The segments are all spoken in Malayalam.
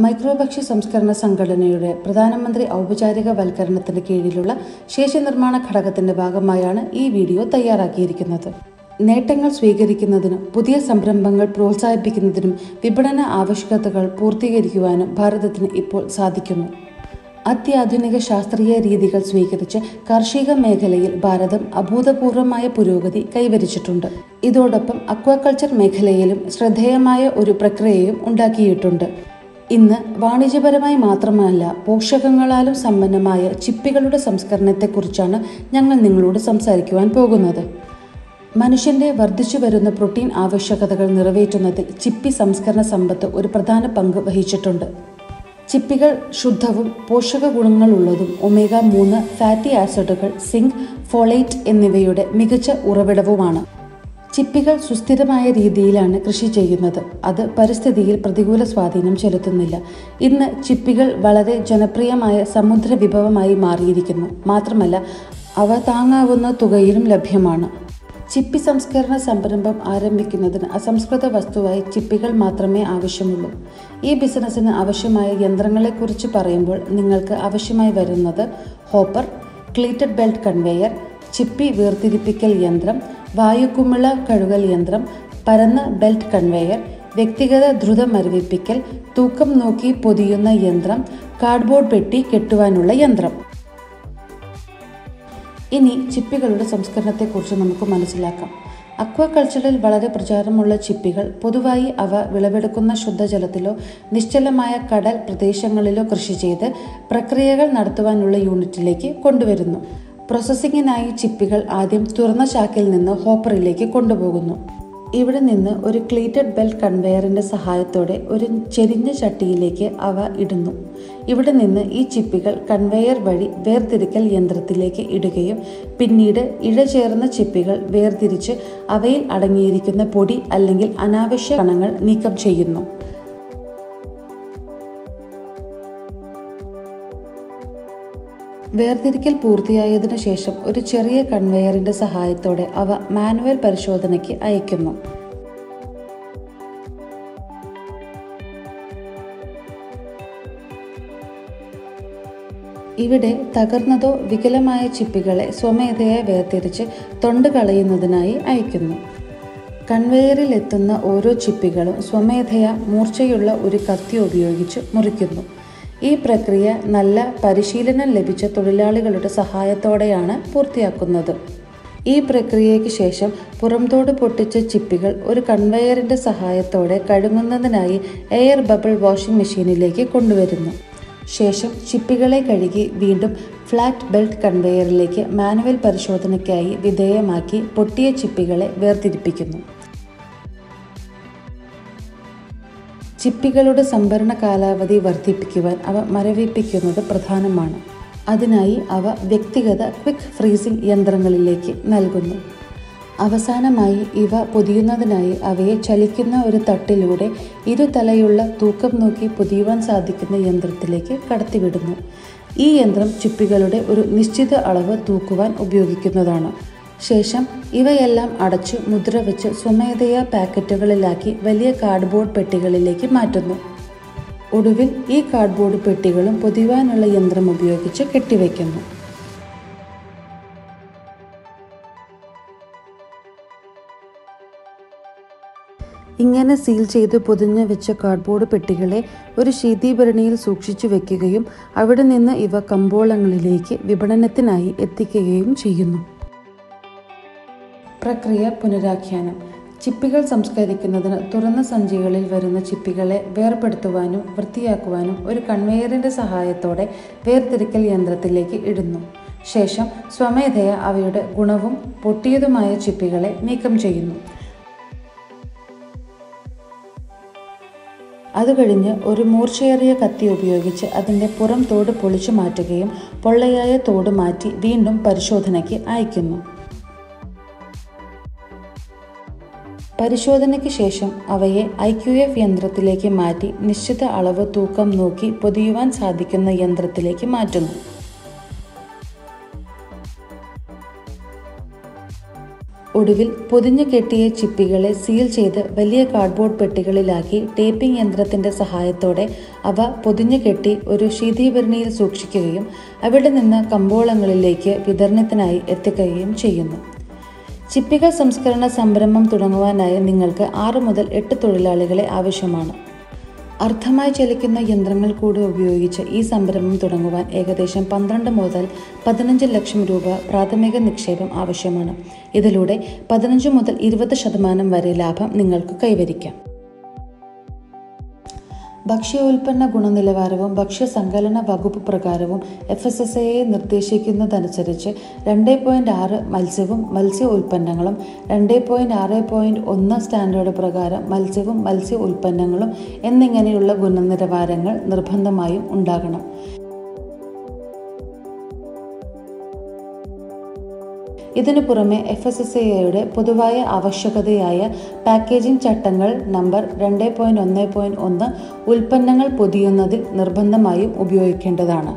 മൈക്രോഭക്ഷ്യ സംസ്കരണ സംഘടനയുടെ പ്രധാനമന്ത്രി ഔപചാരിക വൽക്കരണത്തിന് കീഴിലുള്ള ശേഷി നിർമ്മാണ ഘടകത്തിന്റെ ഭാഗമായാണ് ഈ വീഡിയോ തയ്യാറാക്കിയിരിക്കുന്നത് നേട്ടങ്ങൾ സ്വീകരിക്കുന്നതിനും പുതിയ സംരംഭങ്ങൾ പ്രോത്സാഹിപ്പിക്കുന്നതിനും വിപണന ആവശ്യകതകൾ പൂർത്തീകരിക്കുവാനും ഭാരതത്തിന് ഇപ്പോൾ സാധിക്കുന്നു അത്യാധുനിക ശാസ്ത്രീയ രീതികൾ സ്വീകരിച്ച് കാർഷിക മേഖലയിൽ ഭാരതം അഭൂതപൂർവമായ പുരോഗതി കൈവരിച്ചിട്ടുണ്ട് ഇതോടൊപ്പം അക്വാകൾച്ചർ മേഖലയിലും ശ്രദ്ധേയമായ ഒരു പ്രക്രിയയും ഉണ്ടാക്കിയിട്ടുണ്ട് ഇന്ന് വാണിജ്യപരമായി മാത്രമല്ല പോഷകങ്ങളാലും സമ്പന്നമായ ചിപ്പികളുടെ സംസ്കരണത്തെക്കുറിച്ചാണ് ഞങ്ങൾ നിങ്ങളോട് സംസാരിക്കുവാൻ പോകുന്നത് മനുഷ്യന്റെ വർദ്ധിച്ചു വരുന്ന പ്രോട്ടീൻ ആവശ്യകതകൾ നിറവേറ്റുന്നതിൽ ചിപ്പി സംസ്കരണ സമ്പത്ത് ഒരു പ്രധാന പങ്ക് വഹിച്ചിട്ടുണ്ട് ചിപ്പികൾ ശുദ്ധവും പോഷക ഗുണങ്ങളുള്ളതും ഒമേഗ മൂന്ന് ഫാറ്റി ആസിഡുകൾ സിങ്ക് ഫോളേറ്റ് എന്നിവയുടെ മികച്ച ഉറവിടവുമാണ് ചിപ്പികൾ സുസ്ഥിരമായ രീതിയിലാണ് കൃഷി ചെയ്യുന്നത് അത് പരിസ്ഥിതിയിൽ പ്രതികൂല സ്വാധീനം ചെലുത്തുന്നില്ല ഇന്ന് ചിപ്പികൾ വളരെ ജനപ്രിയമായ സമുദ്ര വിഭവമായി മാറിയിരിക്കുന്നു മാത്രമല്ല അവ താങ്ങാവുന്ന തുകയിലും ലഭ്യമാണ് ചിപ്പി സംസ്കരണ സംരംഭം ആരംഭിക്കുന്നതിന് അസംസ്കൃത വസ്തുവായി ചിപ്പികൾ മാത്രമേ ആവശ്യമുള്ളൂ ഈ ബിസിനസ്സിന് ആവശ്യമായ യന്ത്രങ്ങളെക്കുറിച്ച് പറയുമ്പോൾ നിങ്ങൾക്ക് ആവശ്യമായി വരുന്നത് ഹോപ്പർ ക്ലീറ്റഡ് ബെൽറ്റ് കൺവേയർ ചിപ്പി വേർതിരിപ്പിക്കൽ യന്ത്രം വായുക്കുമിള കഴുകൽ യന്ത്രം പരന്ന ബെൽറ്റ് കൺവേയർ വ്യക്തിഗത ദ്രുത മരവിപ്പിക്കൽ തൂക്കം നോക്കി പൊതിയുന്ന യന്ത്രം കാർഡ്ബോർഡ് പെട്ടി കെട്ടുവാനുള്ള യന്ത്രം ഇനി ചിപ്പികളുടെ സംസ്കരണത്തെക്കുറിച്ച് നമുക്ക് മനസ്സിലാക്കാം അക്വാകൾച്ചറിൽ വളരെ പ്രചാരമുള്ള ചിപ്പികൾ പൊതുവായി അവ വിളവെടുക്കുന്ന ശുദ്ധജലത്തിലോ നിശ്ചലമായ കടൽ പ്രദേശങ്ങളിലോ കൃഷി ചെയ്ത് പ്രക്രിയകൾ നടത്തുവാനുള്ള യൂണിറ്റിലേക്ക് കൊണ്ടുവരുന്നു പ്രോസസ്സിങ്ങിനായി ചിപ്പികൾ ആദ്യം തുറന്ന ചാക്കിൽ നിന്ന് ഹോപ്പറിലേക്ക് കൊണ്ടുപോകുന്നു ഇവിടെ നിന്ന് ഒരു ക്ലീറ്റഡ് ബെൽറ്റ് കൺവെയറിന്റെ സഹായത്തോടെ ഒരു ചെരിഞ്ഞ ചട്ടിയിലേക്ക് അവ ഇടുന്നു ഇവിടെ നിന്ന് ഈ ചിപ്പികൾ കൺവെയർ വഴി വേർതിരിക്കൽ യന്ത്രത്തിലേക്ക് ഇടുകയും പിന്നീട് ഇഴചേർന്ന ചിപ്പികൾ വേർതിരിച്ച് അവയിൽ അടങ്ങിയിരിക്കുന്ന പൊടി അല്ലെങ്കിൽ അനാവശ്യ കണങ്ങൾ നീക്കം ചെയ്യുന്നു വേർതിരിക്കൽ പൂർത്തിയായതിനു ശേഷം ഒരു ചെറിയ കൺവെയറിന്റെ സഹായത്തോടെ അവ മാനുവൽ പരിശോധനയ്ക്ക് അയക്കുന്നു ഇവിടെ തകർന്നതോ വികലമായ ചിപ്പികളെ സ്വമേധയാ വേർതിരിച്ച് തൊണ്ട് കളയുന്നതിനായി അയക്കുന്നു കൺവെയറിൽ എത്തുന്ന ഓരോ ചിപ്പികളും സ്വമേധയാ മൂർച്ചയുള്ള ഒരു കത്തി ഉപയോഗിച്ച് മുറിക്കുന്നു ഈ പ്രക്രിയ നല്ല പരിശീലനം ലഭിച്ച തൊഴിലാളികളുടെ സഹായത്തോടെയാണ് പൂർത്തിയാക്കുന്നത് ഈ പ്രക്രിയയ്ക്ക് ശേഷം പുറംതോട് പൊട്ടിച്ച ചിപ്പികൾ ഒരു കൺവെയറിന്റെ സഹായത്തോടെ കഴുകുന്നതിനായി എയർ ബബിൾ വാഷിംഗ് മെഷീനിലേക്ക് കൊണ്ടുവരുന്നു ശേഷം ചിപ്പികളെ കഴുകി വീണ്ടും ഫ്ലാറ്റ് ബെൽറ്റ് കൺവെയറിലേക്ക് മാനുവൽ പരിശോധനയ്ക്കായി വിധേയമാക്കി പൊട്ടിയ ചിപ്പികളെ വേർതിരിപ്പിക്കുന്നു ചിപ്പികളുടെ സംഭരണ കാലാവധി വർദ്ധിപ്പിക്കുവാൻ അവ മരവിപ്പിക്കുന്നത് പ്രധാനമാണ് അതിനായി അവ വ്യക്തിഗത ക്വിക്ക് ഫ്രീസിംഗ് യന്ത്രങ്ങളിലേക്ക് നൽകുന്നു അവസാനമായി ഇവ പൊതിയുന്നതിനായി അവയെ ചലിക്കുന്ന ഒരു തട്ടിലൂടെ ഇരുതലയുള്ള തൂക്കം നോക്കി പൊതിയുവാൻ സാധിക്കുന്ന യന്ത്രത്തിലേക്ക് കടത്തിവിടുന്നു ഈ യന്ത്രം ചിപ്പികളുടെ ഒരു നിശ്ചിത അളവ് തൂക്കുവാൻ ഉപയോഗിക്കുന്നതാണ് ശേഷം ഇവയെല്ലാം അടച്ച് മുദ്ര വെച്ച് സ്വമേധയാ പാക്കറ്റുകളിലാക്കി വലിയ കാർഡ്ബോർഡ് പെട്ടികളിലേക്ക് മാറ്റുന്നു ഒടുവിൽ ഈ കാർഡ്ബോർഡ് പെട്ടികളും പൊതിയുവാനുള്ള യന്ത്രം ഉപയോഗിച്ച് കെട്ടിവയ്ക്കുന്നു ഇങ്ങനെ സീൽ ചെയ്ത് പൊതിഞ്ഞു വെച്ച കാർഡ്ബോർഡ് പെട്ടികളെ ഒരു ശീതീഭരണിയിൽ സൂക്ഷിച്ചു വെക്കുകയും അവിടെ നിന്ന് ഇവ കമ്പോളങ്ങളിലേക്ക് വിപണനത്തിനായി എത്തിക്കുകയും ചെയ്യുന്നു പ്രക്രിയ പുനരാഖ്യാനം ചിപ്പികൾ സംസ്കരിക്കുന്നതിന് തുറന്ന സഞ്ചികളിൽ വരുന്ന ചിപ്പികളെ വേർപെടുത്തുവാനും വൃത്തിയാക്കുവാനും ഒരു കൺവെയറിന്റെ സഹായത്തോടെ വേർതിരിക്കൽ യന്ത്രത്തിലേക്ക് ഇടുന്നു ശേഷം സ്വമേധയ അവയുടെ ഗുണവും പൊട്ടിയതുമായ ചിപ്പികളെ നീക്കം ചെയ്യുന്നു അത് കഴിഞ്ഞ് ഒരു മൂർച്ചയേറിയ കത്തി ഉപയോഗിച്ച് അതിൻ്റെ പുറം തോട് പൊളിച്ചു മാറ്റുകയും പൊള്ളയായ തോട് മാറ്റി വീണ്ടും പരിശോധനയ്ക്ക് അയക്കുന്നു പരിശോധനയ്ക്ക് ശേഷം അവയെ ഐ ക്യു എഫ് യന്ത്രത്തിലേക്ക് മാറ്റി നിശ്ചിത അളവ് തൂക്കം നോക്കി പൊതിയുവാൻ സാധിക്കുന്ന യന്ത്രത്തിലേക്ക് മാറ്റുന്നു ഒടുവിൽ പൊതിഞ്ഞു കെട്ടിയ ചിപ്പികളെ സീൽ ചെയ്ത് വലിയ കാർഡ്ബോർഡ് പെട്ടികളിലാക്കി ടേപ്പിംഗ് യന്ത്രത്തിന്റെ സഹായത്തോടെ അവ പൊതിഞ്ഞു കെട്ടി ഒരു ശീതീഭരണിയിൽ സൂക്ഷിക്കുകയും അവിടെ നിന്ന് കമ്പോളങ്ങളിലേക്ക് വിതരണത്തിനായി എത്തിക്കുകയും ചെയ്യുന്നു ചിപ്പിക സംസ്കരണ സംരംഭം തുടങ്ങുവാനായി നിങ്ങൾക്ക് ആറ് മുതൽ എട്ട് തൊഴിലാളികളെ ആവശ്യമാണ് അർത്ഥമായി ചലിക്കുന്ന യന്ത്രങ്ങൾ കൂടി ഉപയോഗിച്ച് ഈ സംരംഭം തുടങ്ങുവാൻ ഏകദേശം പന്ത്രണ്ട് മുതൽ പതിനഞ്ച് ലക്ഷം രൂപ പ്രാഥമിക നിക്ഷേപം ആവശ്യമാണ് ഇതിലൂടെ പതിനഞ്ച് മുതൽ ഇരുപത് ശതമാനം വരെ ലാഭം നിങ്ങൾക്ക് കൈവരിക്കാം ഭക്ഷ്യോൽപ്പന്ന ഗുണനിലവാരവും ഭക്ഷ്യസങ്കലന വകുപ്പ് പ്രകാരവും എഫ് എസ് എസ് എയെ നിർദ്ദേശിക്കുന്നതനുസരിച്ച് രണ്ട് പോയിന്റ് ആറ് മത്സ്യവും മത്സ്യ ഉൽപ്പന്നങ്ങളും രണ്ട് പോയിന്റ് ആറ് പോയിന്റ് ഒന്ന് സ്റ്റാൻഡേർഡ് പ്രകാരം മത്സ്യവും മത്സ്യ ഉൽപ്പന്നങ്ങളും എന്നിങ്ങനെയുള്ള ഗുണനിലവാരങ്ങൾ നിർബന്ധമായും ഉണ്ടാകണം ഇതിനു പുറമെ എഫ് എസ് എസ് എയുടെ പൊതുവായ ആവശ്യകതയായ പാക്കേജിംഗ് ചട്ടങ്ങൾ നമ്പർ രണ്ട് പോയിന്റ് ഒന്ന് പോയിന്റ് ഒന്ന് ഉൽപ്പന്നങ്ങൾ പൊതിയുന്നതിൽ നിർബന്ധമായും ഉപയോഗിക്കേണ്ടതാണ്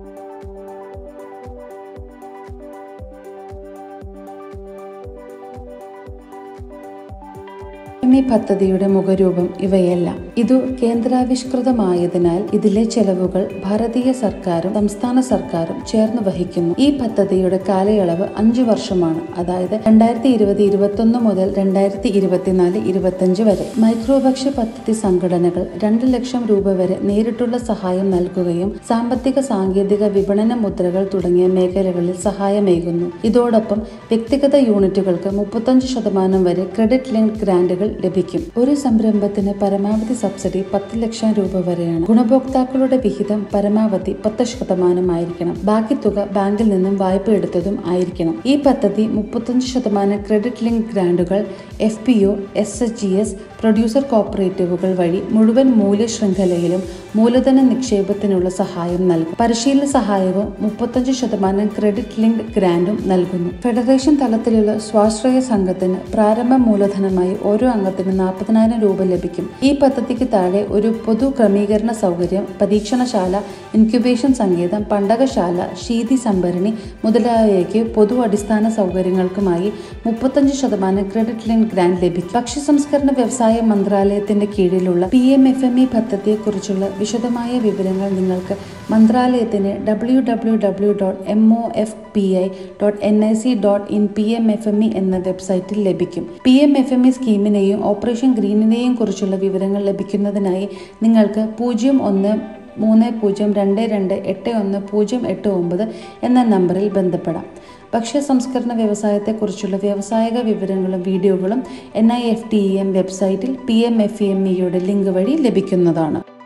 ഈ പദ്ധതിയുടെ മുഖരൂപം ഇവയെല്ലാം ഇതു കേന്ദ്രാവിഷ്കൃതമായതിനാൽ ഇതിലെ ചെലവുകൾ ഭാരതീയ സർക്കാരും സംസ്ഥാന സർക്കാരും ചേർന്ന് വഹിക്കുന്നു ഈ പദ്ധതിയുടെ കാലയളവ് അഞ്ചു വർഷമാണ് അതായത് രണ്ടായിരത്തി ഇരുപത് ഇരുപത്തൊന്ന് മുതൽ രണ്ടായിരത്തി ഇരുപത്തിനാല് ഇരുപത്തഞ്ച് വരെ മൈക്രോഭക്ഷ്യ പദ്ധതി സംഘടനകൾ രണ്ട് ലക്ഷം രൂപ വരെ നേരിട്ടുള്ള സഹായം നൽകുകയും സാമ്പത്തിക സാങ്കേതിക വിപണന മുദ്രകൾ തുടങ്ങിയ മേഖലകളിൽ സഹായമേകുന്നു ഇതോടൊപ്പം വ്യക്തിഗത യൂണിറ്റുകൾക്ക് മുപ്പത്തഞ്ച് ശതമാനം വരെ ക്രെഡിറ്റ് ലിങ്ക് ഗ്രാന്റുകൾ ലഭിക്കും ഒരു സംരംഭത്തിന് പരമാവധി സബ്സിഡി പത്ത് ലക്ഷം രൂപ വരെയാണ് ഗുണഭോക്താക്കളുടെ വിഹിതം പരമാവധി പത്ത് ശതമാനമായിരിക്കണം ബാക്കി തുക ബാങ്കിൽ നിന്നും വായ്പ എടുത്തതും ആയിരിക്കണം ഈ പദ്ധതി മുപ്പത്തഞ്ച് ശതമാനം ക്രെഡിറ്റ് ലിങ്ക് ഗ്രാന്റുകൾ F P O S H G S producer കോപ്പറേറ്റീവുകൾ വഴി മുഴുവൻ മൂല്യ ശൃംഖലയിലും മൂലധന നിക്ഷേപത്തിനുള്ള സഹായം നൽകും പരിശീലന സഹായവും മുപ്പത്തഞ്ച് ശതമാനം ക്രെഡിറ്റ് ലിങ്ക് ഗ്രാന്റും നൽകുന്നു ഫെഡറേഷൻ തലത്തിലുള്ള സ്വാശ്രയ സംഘത്തിന് പ്രാരംഭ മൂലധനമായി ഓരോ അംഗത്തിന് നാൽപ്പതിനായിരം രൂപ ലഭിക്കും ഈ പദ്ധതിക്ക് താഴെ ഒരു പൊതു ക്രമീകരണ സൗകര്യം പരീക്ഷണശാല ഇൻക്യുബേഷൻ സംഗീതം പണ്ടകശാല ശീതി സംഭരണി മുതലായവയ്ക്ക് പൊതു അടിസ്ഥാന സൗകര്യങ്ങൾക്കുമായി മുപ്പത്തഞ്ച് ശതമാനം ക്രെഡിറ്റ് ലിങ്ക് ഗ്രാന്റ് ലഭിക്കും ഭക്ഷ്യ സംസ്കരണ വ്യവസായ മന്ത്രാലയത്തിന്റെ കീഴിലുള്ള P M F M E പദ്ധതിയെക്കുറിച്ചുള്ള വിശദമായ വിവരങ്ങൾ നിങ്ങൾക്ക് മന്ത്രാലയത്തിന് W W W dot M O F P I dot N I C dot in P M F M E എന്ന വെബ്സൈറ്റിൽ ലഭിക്കും P M F M E സ്കീമിനെയും ഓപ്പറേഷൻ ഗ്രീനിനെയും കുറിച്ചുള്ള വിവരങ്ങൾ ലഭിക്കുന്നതിനായി നിങ്ങൾക്ക് പൂജ്യം ഒന്ന് മൂന്ന് പൂജ്യം രണ്ട് രണ്ട് എട്ട് ഒന്ന് പൂജ്യം എട്ട് ഒമ്പത് എന്ന നമ്പറിൽ ബന്ധപ്പെടാം ഭക്ഷ്യ സംസ്കരണ വ്യവസായത്തെക്കുറിച്ചുള്ള വ്യാവസായിക വിവരങ്ങളും വീഡിയോകളും N I F T M വെബ്സൈറ്റിൽ പി എം എഫ് എം ഇയുടെ ലിങ്ക് വഴി ലഭിക്കുന്നതാണ്